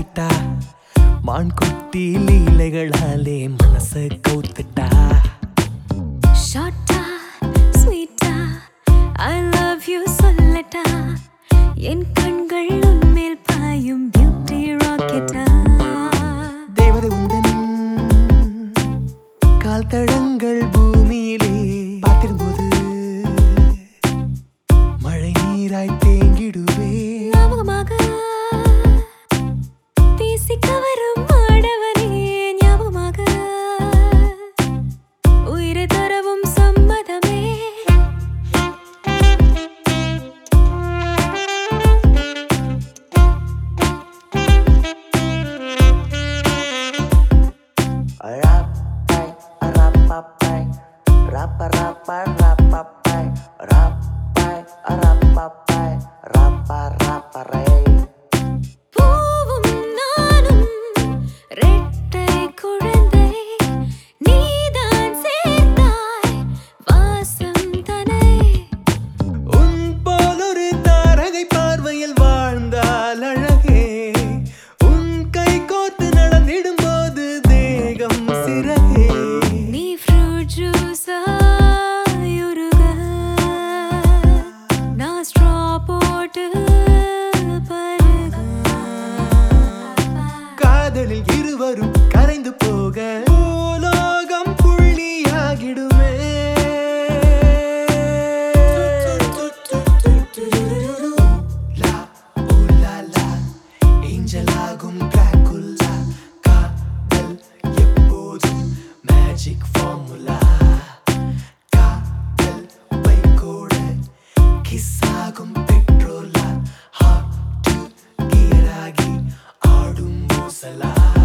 விட்டா மான் குட்டி லீலைகளாலே மனச கவுத்துட்டா ஷார்ட்டா ஸ்வீட்டா ஐ லவ் யூ சொல்லட்டா என் கண்கள் உன்மேல் பாயும் பியூட்டி ராக்கெட்டா தேவதை உந்தன் கால் தடங்கள் பூமியிலே பார்த்திருந்தபோது மழை நீராய் தேங்கிடுவே ஞாபகமாக பேசி கவரும் ஆடவனே ஞாபகமாக உயிரை தரவும் சம்மதமே Rapai, rapapai, rapa rapa rapapai, rapai, rapapai, rapa rapa ray. பூவும் நானும் ரெட்டை குழந்தை நீதான் சேர்த்தாய் வாசம் தனை உன் போலொரு தாரகை பார்வையில் வாழ்ந்தால் அழகே உன் கை கோர்த்து நடந்திடும் போது தேகம் சிறகே நீ ஃப்ரூட் ஜூஸா உருக நான் ஸ்ட்ரா போட்டு பருக காதலில் இருவரும் கரைந்து போக பூலோகம் புள்ளியாகிடுமே லா, ஊ, லா, லா, ஏஞ்சலாகும் டிராகுலா. காதல் எப்போதும் magic formula. காதல் பைக்கோட kiss ஆகும் petrol ஆ. Heart gear ஆகி ஆடும் ஊசலா